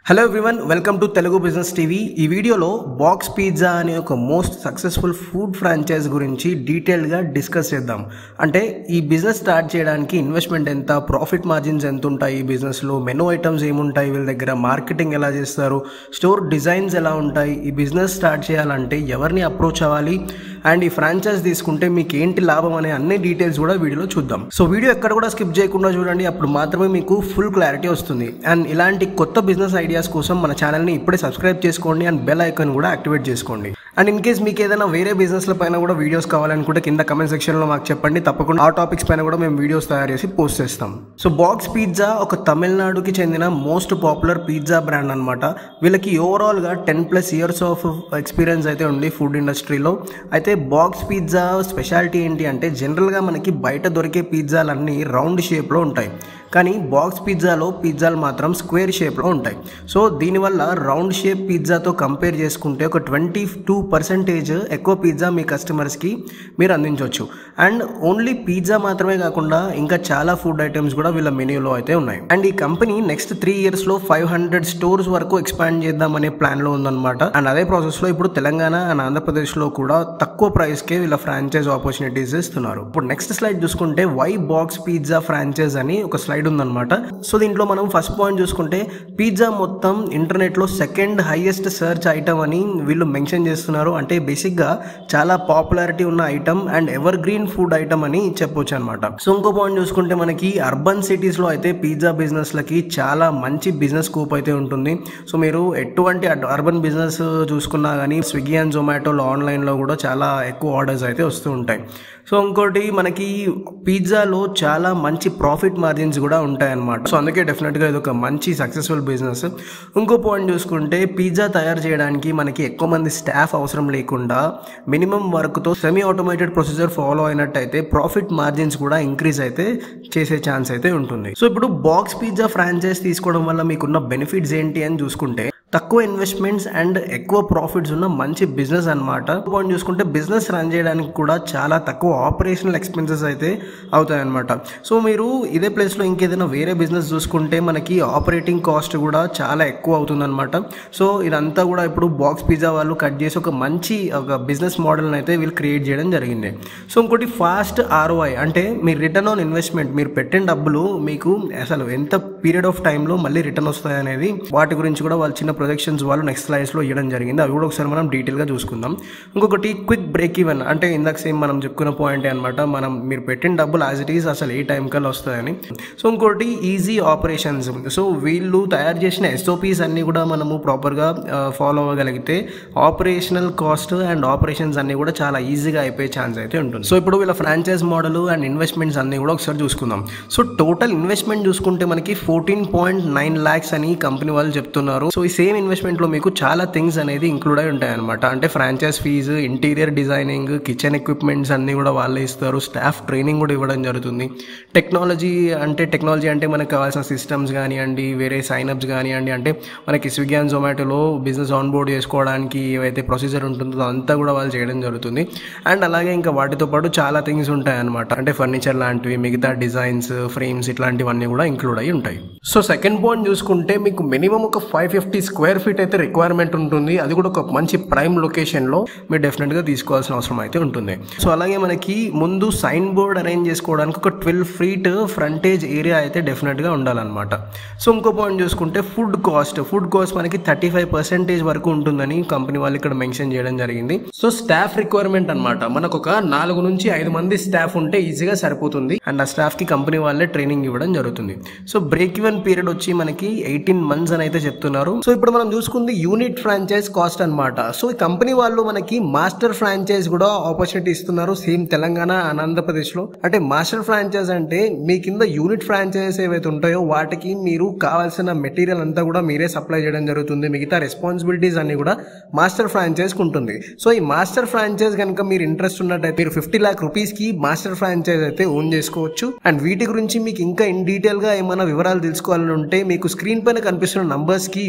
hello everyone welcome to Telugu business TV ఈ వీడియోలో box pizza అనే ఒక మోస్ట్ సక్సెస్ఫుల్ ఫుడ్ ఫ్రాంచైజ్ గురించి డీటెయిల్గా డిస్కస్ చేద్దాం అంటే ఈ బిజినెస్ స్టార్ట్ చేయడానికి ఇన్వెస్ట్మెంట్ ఎంత ప్రాఫిట్ మార్జిన్స్ ఎంత ఉంటాయి ఈ బిజినెస్లో మెనూ ఐటమ్స్ ఏముంటాయి వీళ్ళ దగ్గర మార్కెటింగ్ ఎలా చేస్తారు స్టోర్ డిజైన్స్ ఎలా ఉంటాయి ఈ బిజినెస్ స్టార్ట్ చేయాలంటే ఎవరిని అప్రోచ్ అవ్వాలి అండ్ ఈ ఫ్రాంచైజ్ తీసుకుంటే మీకు ఏంటి లాభం అనే అన్ని డీటెయిల్స్ కూడా వీడియోలో చూద్దాం సో వీడియో ఎక్కడ కూడా స్కిప్ చేయకుండా చూడండి అప్పుడు మాత్రమే మీకు ఫుల్ క్లారిటీ వస్తుంది అండ్ ఇలాంటి కొత్త బిజినెస్ ఐడియాస్ కోసం మన ఛానల్ని ఇప్పుడే సబ్స్క్రైబ్ చేసుకోండి అండ్ బెల్ ఐకాన్ కూడా యాక్టివేట్ చేసుకోండి అండ్ ఇన్ కేస్ మీకు ఏదైనా వేరే బిజినెస్ల పైన కూడా వీడియోస్ కావాలనుకుంటే కింద కమెంట్ సెక్షన్లో మాకు చెప్పండి తప్పకుండా ఆ టాపిక్స్ పైన కూడా మేము వీడియోస్ తయారు చేసి పోస్ట్ చేస్తాం సో బాక్స్ పిజ్జా ఒక తమిళనాడుకి చెందిన మోస్ట్ పాపులర్ పిజ్జా బ్రాండ్ అనమాట వీళ్ళకి ఓవరాల్గా ten plus years of experience అయితే ఉంది ఫుడ్ ఇండస్ట్రీలో అయితే బాక్స్ పిజ్జా స్పెషాలిటీ ఏంటి అంటే జనరల్గా మనకి బయట దొరికే పిజ్జాలన్నీ రౌండ్ షేప్లో ఉంటాయి కానీ బాక్స్ పిజ్జాలో పిజ్జాలు మాత్రం స్క్వేర్ షేప్లో ఉంటాయి సో దీనివల్ల రౌండ్ షేప్ పిజ్జాతో కంపేర్ చేసుకుంటే ఒక ట్వంటీ టూ పర్సెంటేజ్ ఎక్కువ పిజ్జా మీ కస్టమర్స్కి మీరు అందించవచ్చు అండ్ ఓన్లీ పిజ్జా మాత్రమే కాకుండా ఇంకా చాలా ఫుడ్ ఐటమ్స్ కూడా వీళ్ళ మెన్యూలో అయితే ఉన్నాయి అండ్ ఈ కంపెనీ నెక్స్ట్ త్రీ ఇయర్స్లో ఫైవ్ హండ్రెడ్ స్టోర్స్ వరకు ఎక్స్పాండ్ చేద్దామనే ప్లాన్లో ఉందన్నమాట అండ్ అదే ప్రాసెస్లో ఇప్పుడు తెలంగాణ అండ్ ఆంధ్రప్రదేశ్లో కూడా తక్కువ ప్రైస్కే వీళ్ళ ఫ్రాంచైజ్ ఆపర్చునిటీస్ ఇస్తున్నారు ఇప్పుడు నెక్స్ట్ స్లైడ్ చూసుకుంటే వై బాక్స్ పిజ్జా ఫ్రాంచైజ్ అని ఒక స్లైడ్ ఉందన్నమాట సో దీంట్లో మనం ఫస్ట్ పాయింట్ చూసుకుంటే పిజ్జా మొత్తం ఇంటర్నెట్లో సెకండ్ హైయెస్ట్ సెర్చ్ ఐటమ్ అని వీళ్ళు మెన్షన్ చేస్తున్నారు అంటే బేసిక్గా చాలా పాపులారిటీ ఉన్న item and evergreen food item అని చెప్పొచ్చు అనమాట సో ఇంకో పాయింట్ చూసుకుంటే మనకి అర్బన్ సిటీస్లో అయితే పిజ్జా బిజినెస్లకి చాలా మంచి బిజినెస్ స్కోప్ అయితే ఉంటుంది సో మీరు ఎటువంటి అర్బన్ బిజినెస్ చూసుకున్నా కానీ స్విగ్గీ అండ్ జొమాటోలో ఆన్లైన్లో కూడా చాలా ఎక్కువ ఆర్డర్స్ అయితే వస్తూ ఉంటాయి సో ఇంకోటి మనకి పిజ్జాలో చాలా మంచి ప్రాఫిట్ మార్జిన్స్ కూడా ఉంటాయన్నమాట సో అందుకే డెఫినెట్గా ఇది ఒక మంచి సక్సెస్ఫుల్ బిజినెస్ ఇంకో పాయింట్ చూసుకుంటే పిజ్జా తయారు చేయడానికి మనకి ఎక్కువ మంది స్టాఫ్ అవసరం లేకుండా మినిమం వర్క్తో సెమీ ఆటోమేటెడ్ ప్రొసీజర్ ఫాలో అయినట్టయితే ప్రాఫిట్ మార్జిన్స్ కూడా ఇంక్రీజ్ అయితే చేసే ఛాన్స్ అయితే ఉంటుంది సో ఇప్పుడు బాక్స్ పిజ్జా ఫ్రాంచైజ్ తీసుకోవడం వల్ల మీకున్న బెనిఫిట్స్ ఏంటి అని చూసుకుంటే తక్కువ ఇన్వెస్ట్మెంట్స్ అండ్ ఎక్కువ ప్రాఫిట్స్ ఉన్న మంచి బిజినెస్ అనమాట పాయింట్ చూసుకుంటే బిజినెస్ రన్ చేయడానికి కూడా చాలా తక్కువ ఆపరేషనల్ ఎక్స్పెన్సెస్ అయితే అవుతాయన్నమాట సో మీరు ఇదే ప్లేస్లో ఇంకేదైనా వేరే బిజినెస్ చూసుకుంటే మనకి ఆపరేటింగ్ కాస్ట్ కూడా చాలా ఎక్కువ అవుతుందన్నమాట సో ఇదంతా కూడా ఇప్పుడు బాక్స్ పిజ్జా వాళ్ళు కట్ చేసి ఒక మంచి ఒక బిజినెస్ మోడల్ని అయితే వీళ్ళు క్రియేట్ చేయడం జరిగింది సో ఇంకోటి ఫాస్ట్ ఆర్ఓఐ అంటే మీ రిటర్న్ ఆన్ ఇన్వెస్ట్మెంట్ మీరు పెట్టిన డబ్బులు మీకు అసలు ఎంత పీరియడ్ ఆఫ్ టైంలో మళ్ళీ రిటర్న్ వస్తాయి అనేది వాటి గురించి కూడా వాళ్ళు చిన్న ప్రొజెక్షన్స్ వాళ్ళు నెక్స్ట్ స్లైడ్స్లో ఇవ్వడం జరిగింది అవి కూడా ఒకసారి మనం డీటెయిల్గా చూసుకుందాం ఇంకొకటి క్విక్ బ్రేక్ ఈవెన్ అంటే ఇందాక సేమ్ మనం చెప్పుకున్న పాయింట్ అనమాట మనం మీరు పెట్టిన డబ్బులు యాజ్ ఇట్ ఈస్ అసలు ఏ టైం కల్లా వస్తాయని సో ఇంకోటి ఈజీ ఆపరేషన్స్ సో వీళ్ళు తయారు చేసిన ఎస్ఓపీస్ అన్నీ కూడా మనము ప్రాపర్గా ఫాలో అవ్వగలిగితే ఆపరేషనల్ కాస్ట్ అండ్ ఆపరేషన్స్ అన్నీ కూడా చాలా ఈజీగా అయిపోయే ఛాన్స్ అయితే ఉంటుంది సో ఇప్పుడు వీళ్ళ ఫ్రాంచైజ్ మోడల్ అండ్ ఇన్వెస్ట్మెంట్స్ అన్నీ కూడా ఒకసారి చూసుకుందాం సో టోటల్ ఇన్వెస్ట్మెంట్ చూసుకుంటే మనకి ఫోర్టీన్ పాయింట్ నైన్ ల్యాక్స్ అని కంపెనీ వాళ్ళు చెప్తున్నారు సో ఈ సేమ్ ఇన్వెస్ట్మెంట్లో మీకు చాలా థింగ్స్ అనేది ఇంక్లూడ్ అయి ఉంటాయి అనమాట అంటే franchise fee interior designing kitchen equipments అన్నీ కూడా వాళ్ళే ఇస్తారు స్టాఫ్ ట్రైనింగ్ కూడా ఇవ్వడం జరుగుతుంది టెక్నాలజీ అంటే టెక్నాలజీ అంటే మనకు కావాల్సిన సిస్టమ్స్ కానివ్వండి వేరే సైన్అప్స్ కానివ్వండి అంటే మనకి స్విగ్గీ అండ్ జొమాటోలో బిజినెస్ ఆన్ బోర్డ్ చేసుకోవడానికి ఏవైతే ప్రొసీజర్ ఉంటుందో అంతా కూడా వాళ్ళు చేయడం జరుగుతుంది అండ్ అలాగే ఇంకా వాటితో పాటు చాలా థింగ్స్ ఉంటాయి అనమాట అంటే ఫర్నిచర్ లాంటివి మిగతా డిజైన్స్ ఫ్రేమ్స్ ఇట్లాంటివన్నీ కూడా ఇంక్లూడ్ అయి ఉంటాయి సో సెకండ్ పాయింట్ చూసుకుంటే మీకు మినిమం ఒక ఫైవ్ ఫిఫ్టీ స్క్వేర్ ఫీట్ అయితే రిక్వైర్మెంట్ ఉంటుంది అది కూడా ఒక మంచి ప్రైమ్ లొకేషన్లో మీరు డెఫినెట్గా తీసుకోవాల్సిన అవసరం అయితే ఉంటుంది సో అలాగే మనకి ముందు సైన్ బోర్డ్ అరేంజ్ చేసుకోవడానికి ఒక ట్వెల్వ్ ఫీట్ ఫ్రంటేజ్ ఏరియా అయితే డెఫినెట్గా ఉండాలన్నమాట సో ఇంకో పాయింట్ చూసుకుంటే ఫుడ్ కాస్ట్ ఫుడ్ కాస్ట్ మనకి థర్టీ ఫైవ్ పర్సెంటేజ్ వరకు ఉంటుందని కంపెనీ వాళ్ళు ఇక్కడ మెన్షన్ చేయడం జరిగింది సో స్టాఫ్ రిక్వైర్మెంట్ అనమాట మనకు ఒక నాలుగు నుంచి ఐదు మంది స్టాఫ్ ఉంటే ఈజీగా సరిపోతుంది అండ్ ఆ స్టాఫ్కి కంపెనీ వాళ్ళే ట్రైనింగ్ ఇవ్వడం జరుగుతుంది సో బ్రేక్ ఈవెన్ పీరియడ్ వచ్చి మనకి ఎయిటీన్ మంత్స్ అని అయితే చెప్తున్నారు సో ఇప్పుడు మనం చూసుకుంది యూనిట్ ఫ్రాంచైజ్ కాస్ట్ అనమాట సో ఈ కంపెనీ వాళ్ళు మనకి మాస్టర్ ఫ్రాంచైజ్ కూడా ఆపర్చునిటీ ఇస్తున్నారు సేమ్ తెలంగాణ అండ్ ఆంధ్రప్రదేశ్లో అంటే మాస్టర్ ఫ్రాంచైజ్ అంటే మీ కింద యూనిట్ ఫ్రాంచైజెస్ ఏవైతే ఉంటాయో వాటికి మీరు కావాల్సిన మెటీరియల్ అంతా కూడా మీరే సప్లై చేయడం జరుగుతుంది మిగతా రెస్పాన్సిబిలిటీస్ అన్ని కూడా మాస్టర్ ఫ్రాంచైజ్కి ఉంటుంది సో ఈ మాస్టర్ ఫ్రాంచైజ్ కనుక మీరు ఇంట్రెస్ట్ ఉన్నట్టయితే మీరు ఫిఫ్టీ ల్యాక్ రూపీస్కి మాస్టర్ ఫ్రాంచైజ్ అయితే ఓన్ చేసుకోవచ్చు అండ్ వీటి గురించి మీకు ఇంకా ఇన్ డీటెయిల్గా ఏమైనా వివరాలు తెలుసుకోవాలని ఉంటే మీకు స్క్రీన్ పైన కనిపిస్తున్న నంబర్స్కి ఇప్పుడే కాల్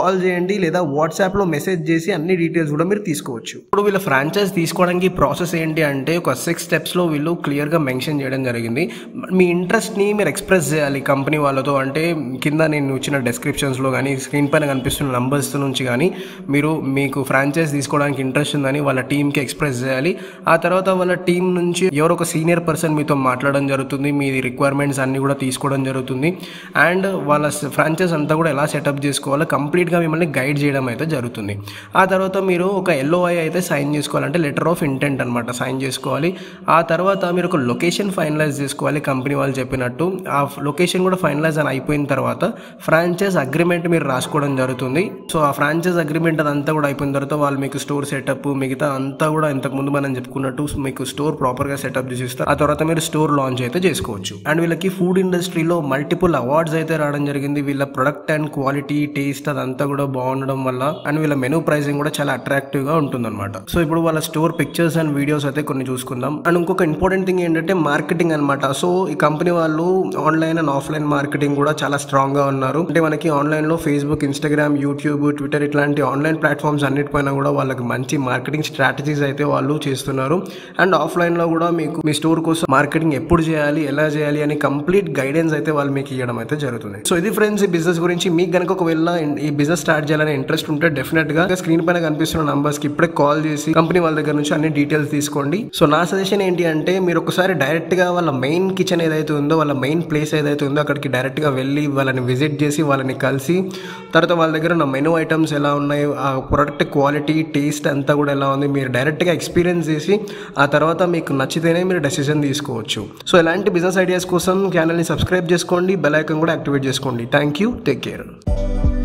కాల్ చేయండి లేదా వాట్సాప్లో మెసేజ్ చేసి అన్ని డీటెయిల్స్ కూడా మీరు తీసుకోవచ్చు ఇప్పుడు వీళ్ళ ఫ్రాంచైజ్ తీసుకోవడానికి ప్రాసెస్ ఏంటి అంటే ఒక సిక్స్ స్టెప్స్లో వీళ్ళు క్లియర్గా మెన్షన్ చేయడం జరిగింది మీ ఇంట్రెస్ట్ని మీరు ఎక్స్ప్రెస్ చేయాలి కంపెనీ వాళ్ళతో అంటే కింద నేను ఇచ్చిన డెస్క్రిప్షన్స్లో కానీ స్క్రీన్ పైన కనిపిస్తున్న నంబర్స్ నుంచి కానీ మీరు మీకు ఫ్రాంచైజ్ తీసుకోవడానికి ఇంట్రెస్ట్ ఉందని వాళ్ళ టీంకి ఎక్స్ప్రెస్ చేయాలి ఆ తర్వాత వాళ్ళ టీం నుంచి ఎవరో ఒక సీనియర్ పర్సన్ మీతో మాట్లాడడం జరుగుతుంది మీ రిక్వైర్మెంట్స్ అన్నీ కూడా తీసుకోవడం జరుగుతుంది అండ్ వాళ్ళ ఫ్రాంచైజ్ అంతా కూడా ఎలా సెటప్ చేసుకోవాలో కంప్లీట్గా మిమ్మల్ని గైడ్ చేయడం అయితే జరుగుతుంది ఆ తర్వాత మీరు ఒక ఎల్ఓఐ అయితే సైన్ చేసుకోవాలంటే లెటర్ ఆఫ్ ఇంటెంట్ అనమాట సైన్ చేసుకోవాలి ఆ తర్వాత మీరు ఒక లొకేషన్ ఫైనలైజ్ చేసుకోవాలి కంపెనీ వాళ్ళు చెప్పినట్టు ఆ లొకేషన్ కూడా ఫైనలైజ్ అని అయిపోయిన తర్వాత ఫ్రాంచైజ్ అగ్రిమెంట్ మీరు రాసుకోవడం జరుగుతుంది సో ఆ ఫ్రాంచైజ్ అగ్రిమెంట్ అదంతా కూడా అయిపోయిన తర్వాత వాళ్ళు మీకు స్టోర్ సెటప్ మిగతా అంతా కూడా ఇంతకుముందు మనం చెప్పుకున్నట్టు మీకు స్టోర్ ప్రాపర్గా సెటప్ చేసి ఇస్తారు ఆ తర్వాత మీరు స్టోర్ లాంచ్ అయితే చేసుకోవచ్చు అండ్ వీళ్ళకి ఫుడ్ ఇండస్ట్రీలో మల్టిపుల్ అవార్డ్స్ అయితే రావడం జరిగింది వీళ్ళ ప్రొడక్ట్ అండ్ క్వాలిటీ టేస్ట్ అదంతా కూడా బాగుండడం వల్ల అండ్ వీళ్ళ మెనూ ప్రైసింగ్ కూడా చాలా అట్రాక్టివ్ గా ఉంటుందన్నమాట సో ఇప్పుడు వాళ్ళ స్టోర్ పిక్చర్స్ అండ్ వీడియోస్ అయితే కొన్ని చూసుకుందాం అండ్ ఇంకొక ఇంపార్టెంట్ థింగ్ ఏంటంటే మార్కెటింగ్ అనమాట సో ఈ కంపెనీ వాళ్ళు ఆన్లైన్ అండ్ ఆఫ్లైన్ మార్కెటింగ్ కూడా చాలా స్ట్రాంగ్ గా ఉన్నారు అంటే మనకి ఆన్లైన్ లో ఫేస్బుక్ ఇన్స్టాగ్రామ్ యూట్యూబ్ ట్విట్టర్ ఇట్లాంటి ఆన్లైన్ ప్లాట్ఫామ్స్ అన్నిటిపైన కూడా వాళ్ళకి మంచి మార్కెటింగ్ స్ట్రాటజీస్ అయితే వాళ్ళు చేస్తున్నారు అండ్ ఆఫ్లైన్ లో కూడా మీకు మీ స్టోర్ కోసం మార్కెటింగ్ ఎప్పుడు చేయాలి ఎలా చేయాలి అని కంప్లీట్ గైడెన్స్ అయితే వాళ్ళు మీకు ఇవ్వడం అయితే జరుగుతుంది సో ఇది ఫ్రెండ్స్ ఈ బిజినెస్ గురించి మీకు కనుక ఒకవేళ ఈ బిజినెస్ స్టార్ట్ చేయాలని ఇంట్రెస్ట్ ఉంటే డెఫినెట్ గా స్క్రీన్ పైన కనిపిస్తున్న నంబర్స్ కి ఇప్పుడే కాల్ చేసి కంపెనీ వాళ్ళ దగ్గర నుంచి అన్ని డీటెయిల్స్ తీసుకోండి సో నా సజెషన్ ఏంటి అంటే మీరు ఒకసారి డైరెక్ట్ గా వాళ్ళ మెయిన్ కిచెన్ ఏదైతే ఉందో వాళ్ళ మెయిన్ ప్లేస్ ఏదైతే ఉందో అక్కడికి డైరెక్ట్ గా వెళ్ళి వాళ్ళని విజిట్ చేసి వాళ్ళని కలిసి తర్వాత వాళ్ళ దగ్గర ఉన్న మెనూ ఐటమ్స్ ఎలా ఉన్నాయి ఆ ప్రొడక్ట్ క్వాలిటీ టేస్ట్ అంతా కూడా ఎలా ఉంది మీరు డైరెక్ట్గా ఎక్స్పీరియన్స్ చేసి ఆ తర్వాత మీకు నచ్చితేనే మీరు డెసిషన్ తీసుకోవచ్చు సో ఇలాంటి బిజినెస్ ఐడియాస్ కోసం ఛానల్ని సబ్స్క్రైబ్ చేసుకోండి బెల్ ఐకాన్ కూడా యాక్టివేట్ చేసుకోండి థ్యాంక్ యూ టేక్ కేర్